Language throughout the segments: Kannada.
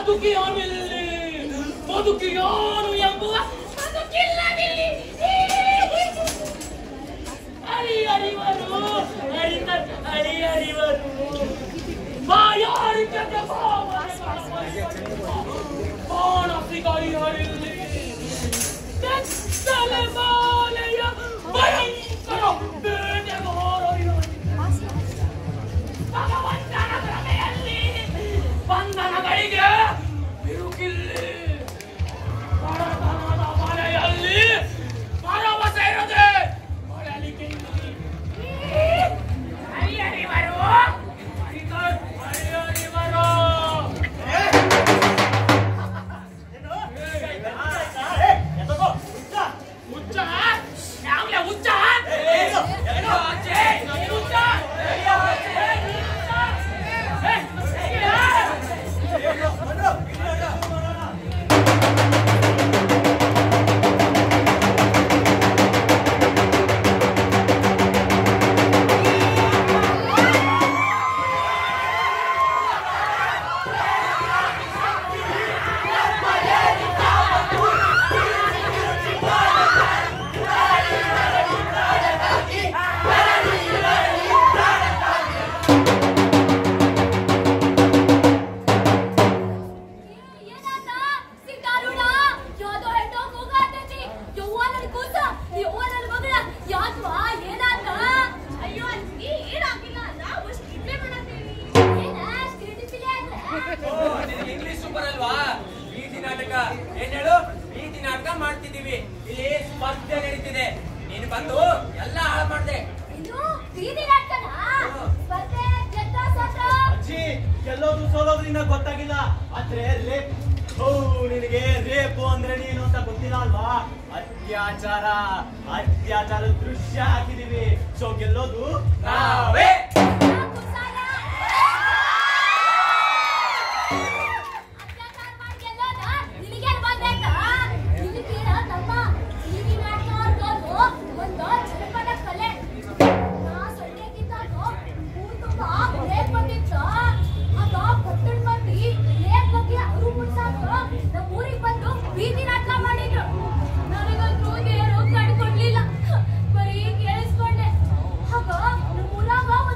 ಬದುಕಿಯಾನಿಲ್ಲಿ ಬದುಕಿಯಾನು ಎಂಬುವ ಬದುಕಿಲ್ಲವಿಲ್ಲಿ ಅರಿ ಅರಿವರು ಅರಿತ ಅರಿ ಅರಿವರು ಬಾಯಾರಿಕೆ ಬಾಣಸಿಗರಿ ಹರಿಲ್ಲಿ ಕೆತ್ತಲೆ ಮಾಲೆಯ ಭಯಂಕರ ಬೇಟೆಗೆ ಹೊರೊಯ್ಯುವ ಭಗವಂತನ ಕೃಪೆಯಲ್ಲಿ ಬಂಧನಗಳಿಗೆ ಬಿರುಕಿಲ್ಲಿ ಬಡತನದ ಮನೆಯಲ್ಲಿ ಭರವಸೆ ಇರದೆ ಬಳಲಿಕೆ ಹರಿಯರಿವರು ಹರಿಯರಿವರು ಹುಚ್ಚ ಯಾವ್ಲೆ ಹುಚ್ಚ ಏನು ಆಚೆ? ಏನು ಹುಚ್ಚ? ಏನು ಹುಚ್ಚ? ಏ, ಹೇಗಿಲ್ಲ? ಏನಾತ ಸಿಕ್ಕಾರುಣ ಯಾವ್ದೋ ಹೆಣ್ಣು ಕೂಗಾಡ್ತೈತಿ ಯವ್ವ ನನ್ ಕೂಸ ಯವ್ವ ನನ್ ಮಗಳ ಯಾಕ್ವಾ ಏನಾತ ಅಯ್ಯೋ ಅಜ್ಜಿ ಏನಾಗಿಲ್ಲ ನಾವು ಅಷ್ಟು ಕಿಟ್ಲೆ ಮಾಡತ್ತೀವಿ ಏನ ಸ್ಕಿರಿಟಿಪಿಲೆ ಅಂದ್ರೆ ಇಂಗ್ಲಿಷ್ ಸೂಪರ್ ಅಲ್ವಾ ಬೀದಿ ನಾಟಕ ಏನ್ ಹೇಳು ಬೀದಿ ನಾಟಕ ಮಾಡ್ತಿದೀವಿ ಇಲ್ಲಿ ಸ್ಪರ್ಧೆ ನಡೀತಿದೆ ನೀನು ಬಂದು ಎಲ್ಲ ಹಾಳು ಮಾಡ್ದೆ ಇದು ಬೀದಿ ನಾಟಕನ ಸ್ಪರ್ಧೆ ಗೆದ್ದ ಸೋತ ಅಜ್ಜಿ ಗೆಲ್ಲೋದು ಸೋಲೋದ್ರಿಂದ ಗೊತ್ತಾಗಿಲ್ಲ ಆದ್ರೆ ರೇಪ್ ಓ ನಿನಗೆ ರೇಪು ಅಂದ್ರೆ ನೀನು ಅಂತ ಗೊತ್ತಿಲ್ಲ ಅಲ್ವಾ ಅತ್ಯಾಚಾರ ಅತ್ಯಾಚಾರದ ದೃಶ್ಯ ಹಾಕಿದೀವಿ ಸೊ ಗೆಲ್ಲೋದು ನಾವೇ ಕುಸಾಲ ಅತ್ಯಾಚಾರ ಮಾಡಿ ಗೆಲ್ಲೋದ ನಿನಗೇನ್ ಬಂದಾಯ್ತ ಇಲ್ಲಿ ಕೇಳ ತಮ್ಮ ಬೀದಿ ನಾಟಕ ಅನ್ನೋದು ಒಂದು ಜನಪದ ಕಲೆ ನಾ ಸೊಳ್ಳೆಗಿದ್ದಾಗ ಊರ್ ತುಂಬಾ ರೇಪ್ ಬಂದಿತ್ತು ಆಗ ಪಟ್ಟಣ ಮಂದಿ ರೇಪ್ ಬಗ್ಗೆ ಅವರು ಮುಟ್ಸಾಕ ನಮ್ಮ ಊರಿಗೆ ಬಂದು ಬೀದಿ ನಾಟಕ ಮಾಡಿದ್ರು ನನಗಂತೂ ದೇವರು ಕಣ್ಕೊಡ್ಲಿಲ್ಲ ಬರೀ ಕೇಳಿಸ್ಕೊಂಡೆ ಆಗ ನಮ್ಮ ಊರಾಗ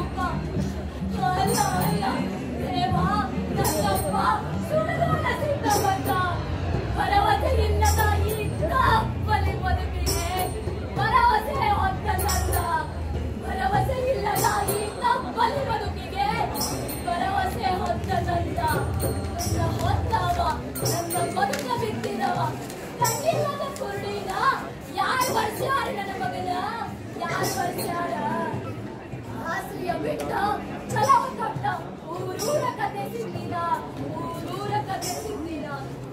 ಅಪ್ಪ ಅಲ್ಲ ಅಲ್ಲ ದೇವ ನನ್ನಪ್ಪ ಸುಡುಗಾಡ ಸಿದ್ಧವಂತ ಭರವಸೆ ಇಲ್ಲದ ಈ ತಪ್ಪಲಿ ಬದುಕಿಗೆ ಭರವಸೆ ಹೊತ್ತ ನನ್ನ ಭರವಸೆ ಇಲ್ಲದ ಈ ತಪ್ಪಲಿ ಬದುಕಿಗೆ ಭರವಸೆ ಹೊತ್ತ ನನ್ನ ನನ್ನ ಹೊತ್ತವ ನನ್ನ ಬದುಕ ಬಿಟ್ಟಿದವ ಕಣ್ಣಿಲ್ಲದ ಕುರುಡಿನ ಯಾರು ಬರ್ಸ್ಯಾರ ನನ್ನ ಮಗನ ಯಾರು ಬರ್ಸ್ಯಾರ ಆಸೆಯ ಬಿಟ್ಟ ಛಲವ ಕೊಟ್ಟ ಊರೂರ ಕತೆ ಸಿಕ್ಕಿದ ಊರೂರ ಕತೆ ಸಿಕ್ಕಿದ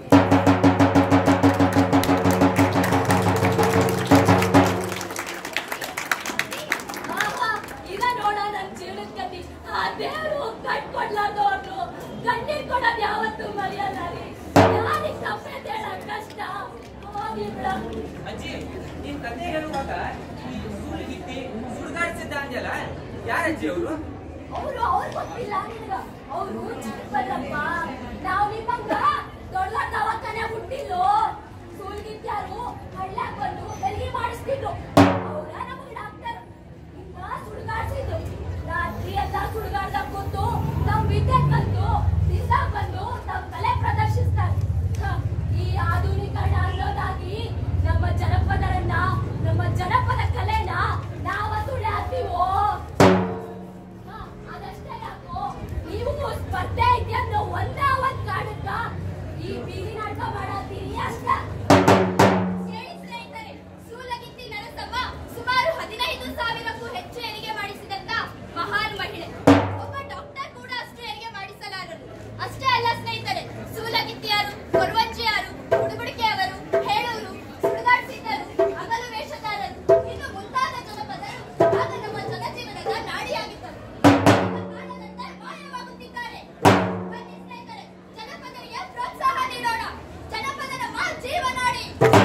ಆಹಾ, ಇದ ನೋಡ ನನ್ ಜೀವನದ ಕತಿ ಆ ದೇವ್ರು ಕಟ್ಕೊಡ್ಲಾರ್ದವ್ರು ಕಣ್ಣೀರ್ ಕೊಡೋದ್ ಯಾವತ್ತೂ ಮರೆಯಲ್ಲ ರೀ ಯಾರಿಗ್ ತಪ್ಪೈತೆ ಹೇಳಕ್ ಕಷ್ಟ ಹೋಗ್ಲಿ ಬಿಡ ಅಜ್ಜಿ ನೀನ್ ಕತೆ ಹೇಳುವಾಗ ಈ ಸೂಲಿಗಿತ್ತಿ ಸುಡುಗಾಡ್ಸಿದ್ದ ಅಂಜಲ್ಲ ಯಾರಜ್ಜಿ ಅವರು ಅವ್ರು ಅವ್ರು ಗೊತ್ತಿಲ್ಲ ನಿನಗ ಅವ್ರು ಚಿಕ್ಕಪ್ಪಲ್ಲಪ್ಪ ನಾವ್ ನಿಮ್ಮಂಗ ದೊಡ್ಡ ದವಾಖಾನೆ ಹುಟ್ಟಿಲ್ಲೋ ಸೂಲ್ಗಿತ್ಯಾರು ಹಳ್ಳ್ಯಾಗ ಬಂದು ಡೆಲಿವರಿ ಮಾಡಿಸ್ತಿದ್ರು ಅವ್ರ ನಮಗ್ ಡಾಕ್ಟರ್ ಇನ್ನ ಸುಡುಗಾಡ್ಸಿದ್ರು ರಾತ್ರಿ ಎಲ್ಲ ಸುಡುಗಾಡ್ದಾಗ ಕೂತು ನಮ್ ವಿದ್ಯೆ ಕಲ್ತು ದಿವಸ ಬಂದು ನಮ್ ಕಲೆ ಪ್ರದರ್ಶಿಸ್ತಾರೆ ಹ, ಈ ಆಧುನೀಕರಣ ಅನ್ನೋದಾಗಿ ನಮ್ಮ ಜನಪದರನ್ನ ನಮ್ಮ ಜನಪದ ಕಲೆನ ನಾವ ಸುಳ್ಯಾತೀವೋ ಹಾ, ಅದಷ್ಟೇ ಯಾಕೋ ನೀವು ಸ್ಪರ್ಧೆ ಇದೆಯನ್ನೋ ಒಂದ ಒಂದ್ ಕಾರಣಕ್ಕ ಈ ಬೀದಿ ನಾಟಕ ಮಾಡತ್ತೀರಿ ಅಷ್ಟ ಹೇಳಿ ಸ್ನೇಹಿತರೆ ಸೂಲಗಿತ್ತಿ ನರಸಮ್ಮ ಸುಮಾರು ಹದಿನೈದು ಸಾವಿರಕ್ಕೂ ಹೆಚ್ಚು ಹೆರಿಗೆ ಮಾಡಿಸಿದಂತ ಮಹಾನ್ ಮಹಿಳೆ ಒಬ್ಬ ಡಾಕ್ಟರ್ ಕೂಡ ಅಷ್ಟು ಹೆರಿಗೆ ಮಾಡಿಸಲಾರರು ಅಷ್ಟೇ ಅಲ್ಲ ಸ್ನೇಹಿತರೆ ಸೂಲಗಿತ್ತಿಯರು ಕೊರವಂಜಿಯರು ಹುಡುಗುಡಿಕೆಯವರು ಹೇಳೂರು ಸುಡುಗಾಡ್ಸಿದ್ದರು ಹಗಲು ವೇಷಗಾರರು ಇನ್ನು ಮುಂತಾದ ಜನಪದರು ಆಗ ನಮ್ಮ ಜನಜೀವನದ ನಾಡಿಯಾಗಿದ್ದರು ಈಗ ಕಾಣದಂತೆ ಮಾಯವಾಗುತ್ತಿದ್ದಾರೆ ಬನ್ನಿ ಸ್ನೇಹಿತರೆ ಜನಪದರಿಗೆ ಪ್ರೋತ್ಸಾಹ ನೀಡೋಣ ಜನಪದ ನಮ್ಮ ಜೀವನಾಡಿ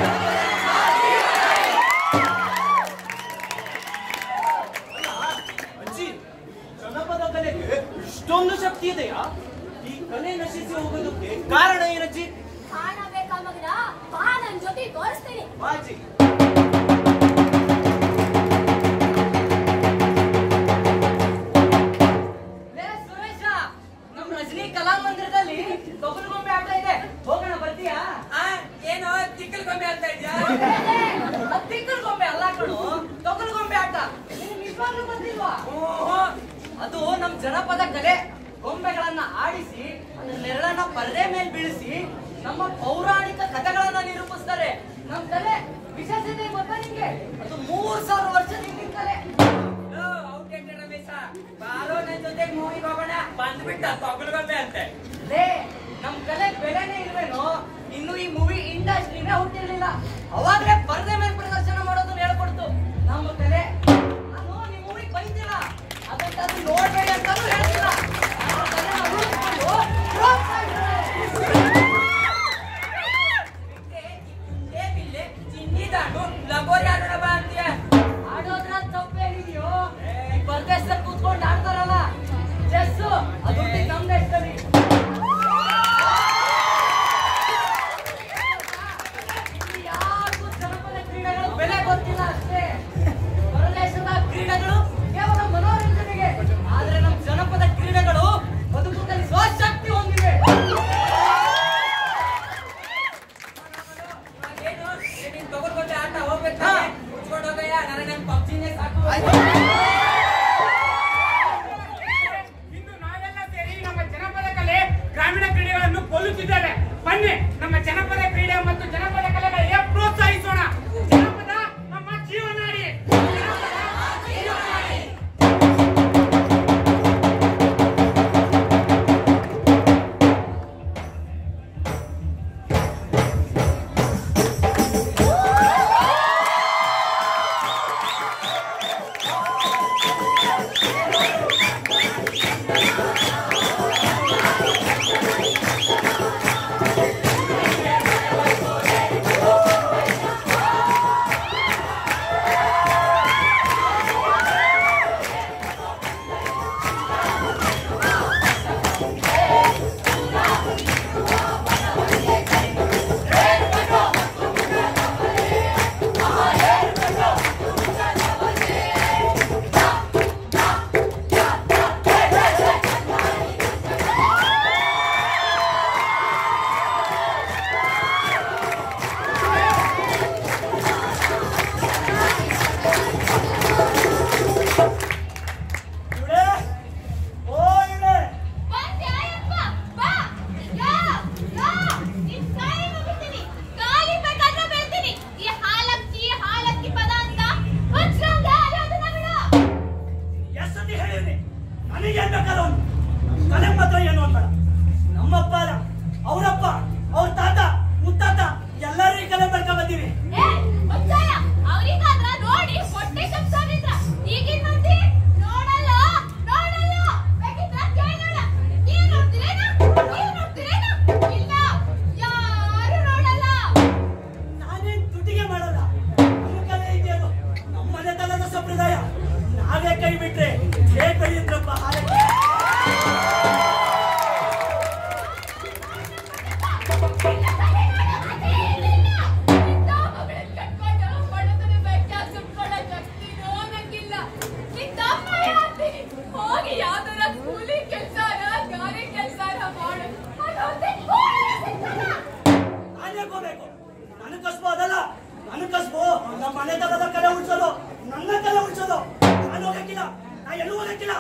ಅಜ್ಜಿ ಜನಪದ ಕಲೆಗೆ ಇಷ್ಟೊಂದು ಶಕ್ತಿ ಇದೆಯಾ ಈ ಕಲೆ ನಶಿಸಿ ಹೋಗೋದಕ್ಕೆ ಕಾರಣ ಏನಜ್ಜಿ ಕಾಣಬೇಕಾ ಮಗನ ಬಾ ನನ್ ಜೊತೆ ತೋರಿಸ್ತೀನಿ ಬಾಜಿ ಲೇ ಸುರೇಶ ನಮ್ ರಜನಿ ಕಲಾಮಂದಿರದಲ್ಲಿ ತೊಗಲುಗೊಂಬೆ ಆಟ ಇದೆ ಹೋಗೋಣ ಬರ್ತೀಯಾ ಆ ಏನೋ ತಿಕ್ಕಲ್ ಗೊಂಬೆ ಅಂತ ಇದ್ಯಾ ತಿಕ್ಕಲ್ ಗೊಂಬೆ ಅಲ್ಲ ಕಣು ತೊಗಲುಗೊಂಬೆ ಆಟ ನಿನಗೆ ನಿಜವಾಗ್ಲೂ ಗೊತ್ತಿಲ್ವಾ ಓಹೋ ಅದು ನಮ್ ಜನಪದ ಕಲೆ ಗೊಂಬೆಗಳನ್ನ ಆಡಿಸಿ ಅದ್ರ ನೆರಳನ್ನ ಪರದೆ ಮೇಲೆ ಬೀಳಿಸಿ ನಮ್ಮ ಪೌರಾಣಿಕ ಕಥೆಗಳನ್ನ ನಿರೂಪಿಸ್ತಾರೆ ನಮ್ ಕಲೆ ವಿಶೇಷತೆ ಗೊತ್ತಾ ನಿಂಗೆ ಅದು ಮೂರ್ ಸಾವಿರ ವರ್ಷದ ಹಿಂದಿನ ಕಲೆ ಲೋ, ಔಟ್ಡೇಟೆಡ್ ರಮೇಶ ಬಾರೋ ನನ್ ಜೊತೆ ಮೂವಿಗೆ ಹೋಗೋಣ ಬಂದ್ಬಿಟ್ಟ ತೊಗಲು ಗೊಂಬೆ ಅಂತೆ ಲೇ ನಮ್ ಕಲೆ ಬೆಲೆನೇ ಇಲ್ವೇನೋ ಇನ್ನು ಈ ಮೂವಿ ಇಂಡಸ್ಟ್ರಿನೇ ಹುಟ್ಟಿರ್ಲಿಲ್ಲ ಅವಾಗ್ಲೇ ಪರದೆ ಮೇಲೆ ಪ್ರದರ್ಶನ ಮಾಡೋದನ್ನ ಹೇಳ್ಕೊಡ್ತು ನಮ್ಮ ಕಲೆ ನಾನು ನಿಮ್ ಮೂವಿ ಬೈತಿಲ್ಲ ಅದಕ್ಕೆ ಅದು ನೋಡ್ಬೇಡಿ ಅಂತಾನು ಹೇಳ್ತಿಲ್ಲ ನಮ್ಮ ಕಲೆನ ಉಳಿಸ್ಕೊಂಡು ಪ್ರೋತ್ಸಾಹಿಸೋಣ. ಲೇ ಬಿಲ್ಲೆ ಚಿನ್ನಿದಾನು ಲಗೋರಿ ಆಡೋಣ ಬಾ ಅಂತೀಯ ಆಡೋದ್ರ ತಪ್ಪೇನಿದೆಯೋ ಈ ಪರದೇಶದಲ್ಲಿ ಕೂತ್ಕೊಂಡು ಆಡ್ತಾರಲ್ಲ ಚೆಸ್ ಅದು ನಮ್ ದೇಶದಲ್ಲಿ ಇಲ್ಲಿ ಯಾರಿಗೂ ಜನಪದ ಕ್ರೀಡೆಗಳ ಬೆಲೆ ಗೊತ್ತಿಲ್ಲ ಅಷ್ಟೇ ಹೊರದೇಶದ ಕ್ರೀಡೆಗಳು ಕೇವಲ ಮನೋರಂಜನೆಗೆ ಆದ್ರೆ ನಮ್ ಜನಪದ ಕ್ರೀಡೆಗಳು ಬದುಕು ಕಲಿಸುವ ಶಕ್ತಿ ಹೊಂದಿವೆ ಏನು ನೀನ್ ತೊಗಲು ಗೊಂಬೆ ಆಟ ಹೋಗ್ಬೇಕು ಮುಚ್ಕೊಂಡು ಹೋಗಯ್ಯ ನನಗೆ ನನ್ ಪಬ್ಜಿನೇ ಸಾಕು ಹೇಳಿವ್ನಿ ನನಗೆ ಏನ್ ಬೇಕಾದ ಅವನು ಕಲೆ ಮಾತ್ರ ಏನು ಅನ್ಬೇಡ ನಮ್ಮಪ್ಪ ಅಲ್ಲ ಅವರಪ್ಪ ಅವ್ರ ತಾತ ಮುತ್ತಾತ ಎಲ್ಲರೂ ಈ ಕಲೆ ಮಾಡ್ಕೊಂಡ್ ಬಂದೀವಿ ಏ, ಒತ್ತಾಯ, ಅವ್ರಿಗಾದ್ರ ನೋಡಿ ಹೊಟ್ಟೆ ಕಬ್ಸಾರಿದ್ರ. ಈಗಿನ್ ಮಂದಿ ನೋಡಲ್ಲ, ನೋಡಲ್ಲ, ಬೇಕಿದ್ರ ಕೇಳಲ್ಲ. ನೀವ್ ನೋಡ್ತೀರೇನ? ನೀವ್ ನೋಡ್ತೀರೇನ? ಇಲ್ಲ, ಯಾರು ನೋಡಲ್ಲ. ನಾನೇನ್ ದುಡ್ಡಿಗೆ ಮಾಡಲ್ಲ ನಮ್ಮ ಕಲೆ ಇದೆಯದು ನಮ್ಮ ಮನೆತನದ ಸಂಪ್ರದಾಯ ನಾವೇ ಕೈ ಬಿಟ್ರೆ ಹೇಗ್ ಬೆಳೆಯುತ್ತಪ್ಪ ಹಾಲಕ್ಕೆ ಇಲ್ಲ ತಾನೇ ನೋಡು, ಅದೇ ಏನಿಲ್ಲ. ಇಂಥ ಮಗಳನ್ ಕಟ್ಕೊಂಡು ಬಡತನ ಬೆಟ್ಟ ಸುತ್ಕೊಳ್ಳೋ ಶಕ್ತಿನೂ ನಂಗಿಲ್ಲ. ಇಂಥ ಅಮ್ಮ ಹೇಳ್ತೀನಿ, ಹೋಗಿ ಯಾವ್ದಾರ ಕೂಲಿ ಕೆಲ್ಸಾನ ಗಾರೆ ಕೆಲ್ಸಾನ ಮಾಡು ಅದೊಂದೇ ಕೂಲಿ ಸಿಗ್ತದ. ನಾನೇ ಹೋಗ್ಬೇಕು ನನ್ನ ಕಸ್ಬು ಅದಲ್ಲ ನನ್ನ ಕಸ್ಬು ನಮ್ಮ ಮನೆತನದ ಕಲೆ ಉಳಿಸೋದು ನನ್ನ ಕಲೆ ಉಳಿಸೋದು ನಾನು ಹೋಗಕ್ಕಿಲ್ಲ ನಾ ಎಲ್ಲೂ ಹೋಗಕ್ಕಿಲ್ಲ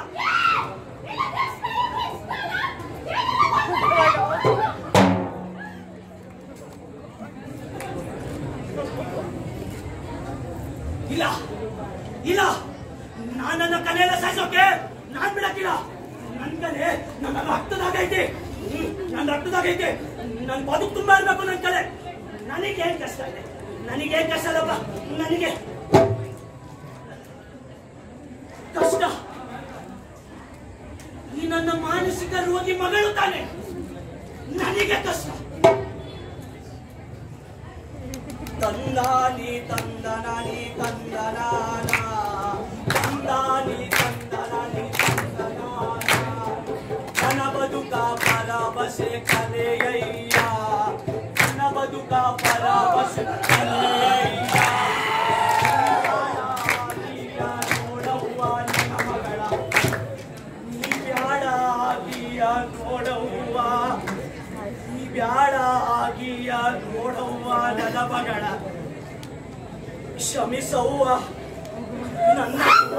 ಇಲ್ಲ ಇಲ್ಲ ನಾನು ನನ್ನ ಕಲೆಯನ್ನ ಸಾಯಿಸೋಕೆ ನಾನ್ ಬಿಡಕ್ಕಿಲ್ಲ ನನ್ನ ಕಲೆ ನನ್ನ ರಕ್ತದಾಗೈತಿ ಹ್ಮ್, ನನ್ನ ರಕ್ತದಾಗೈತಿ ನನ್ನ ಬದುಕು ತುಂಬಾ ಇರ್ಬೇಕು ನನ್ನ ಕಲೆ ನನಗೇನ್ ಕಷ್ಟ ಇದೆ ನನಗೇನ್ ಕಷ್ಟ ಅಲ್ಲಪ್ಪ ನನಗೆ ಕಷ್ಟ ಈ ನನ್ನ ಮಾನಸಿಕ ರೋಗಿ ಮಗಳು ತಾನೆ ನನಗೆ ಕಷ್ಟ ತಂದಾನಿ ತಂದನಾನಿ ತಂದನಾನ ತಂದಾನಿ ತಂದನಾನಿ ತಂದನಾನ ನನ್ನ ಬದುಕ ಪರವಸೆ ಕಲೆಯಯ್ಯ ನನ್ನ ಬದುಕ ಪರವಸೆ ಕಲೆಯಯ್ಯ ನೀಯ ನೋಡವ್ವ ನನ್ನ ಮಗಳ ನೀ ಬ್ಯಾಡ ಆಗಿಯ ನೋಡವ್ವ ನೀ ಬ್ಯಾಡ ಆಗಿಯ ನೋಡವ್ವ ನನ್ನ ಮಗಳ ಕ್ಷಮಿಸವ್ವ ನನ್ನ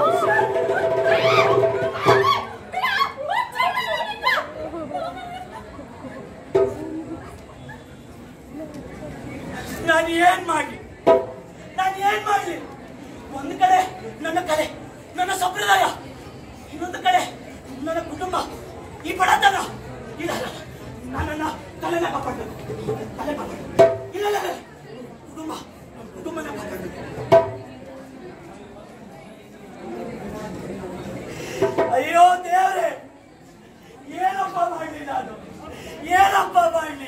ನಾನು ಏನ್ ಮಾಡ್ಲಿ ನಾನು ಏನ್ ಮಾಡ್ಲಿ ಒಂದು ಕಡೆ ನನ್ನ ಕಲೆ ನನ್ನ ಸಂಪ್ರದಾಯ ಇನ್ನೊಂದು ಕಡೆ ನನ್ನ ಕುಟುಂಬ ಈ ಬಡತನ ಇದಲ್ಲ ನನ್ನನ್ನ ತಲೆನ ಕಾಪಾಡ್ಬೇಕು ತಲೆ ಕಾಪಾಡ್ಬೇಕು ಇಲ್ಲ ಇಲ್ಲ, ಇಲ್ಲ. ಕುಟುಂಬ ನಮ್ಮ ಕುಟುಂಬನ ಕಾಪಾಡ್ಬೇಕು ಅಯ್ಯೋ ದೇವ್ರೆ ಏನಪ್ಪ ಮಾಡ್ಲಿ ನಾನು ಏನಪ್ಪ ಮಾಡ್ಲಿ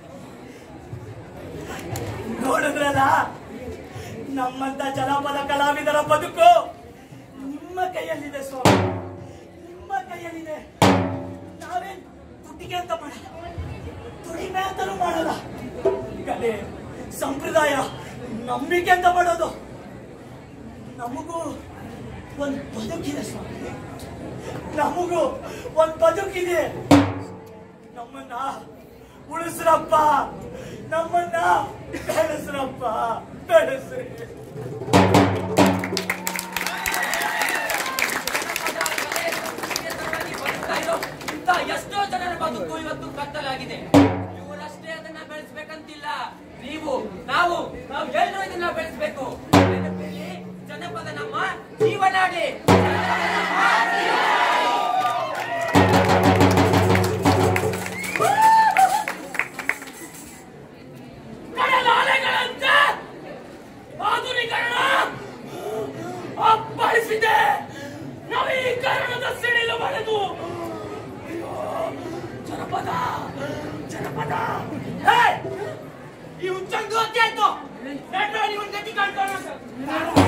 ನೋಡಿದ್ರಲ್ಲ ನಮ್ಮಂತ ಜನಪದ ಕಲಾವಿದರ ಬದುಕು ನಿಮ್ಮ ಕೈಯಲ್ಲಿದೆ ಸ್ವಾಮಿ ನಿಮ್ಮ ಕೈಯಲ್ಲಿದೆ ನಾವೇನ್ ದುಡ್ಡಿಗೆ ಅಂತ ಮಾಡಲ್ಲ ದುಡಿಮೆ ಅಂತಲೂ ಮಾಡಲ್ಲ ಕಲೆ ಸಂಪ್ರದಾಯ ನಂಬಿಕೆ ಅಂತ ಮಾಡೋದು ನಮಗೂ ಒಂದ್ ಬದುಕಿದೆ ಸ್ವಾಮಿ ನಮಗೂ ಒಂದ್ ಬದುಕಿದೆ ನಮ್ಮನ್ನ ಉಳಿಸ್ರಪ್ಪ ನಮ್ಮನ್ನ ಬೆಳೆಸ್ರಪ್ಪ ಬೆಳೆಸ್ರಿ ಬದುಕ್ತಾ ಇರೋ ಇಂಥ ಎಷ್ಟೋ ಜನರ ಬದುಕು ಇವತ್ತು ಕತ್ತಲಾಗಿದೆ ಇವರಷ್ಟೇ ಅದನ್ನ ಬೆಳೆಸ್ಬೇಕಂತಿಲ್ಲ ನೀವು ನಾವು ನಾವು ಎಲ್ಲರೂ ಇದನ್ನ ಬೆಳೆಸ್ಬೇಕು ನೆನಪಿರ್ಲಿ, ಜನಪದ ನಮ್ಮ ಜೀವನಾಡಿ ಕಡಲಾಲೆಗಳಂತೆ ಆಧುನೀಕರಣ ಅಪ್ಪಳಿಸಿದೆ ನವೀಕರಣದ ಸಿಡಿಲು ಬಳೆದು ಅಯ್ಯೋ, ಜನಪದ ಜನಪದ ಹೇ! ಈ ಹುಚ್ಚಂಗ್ ಗೊತ್ತೇ ಆಯ್ತು ನೆಟ್ಟ ಇವನ್ ಗತಿ ಕಾಣ್ತಾನ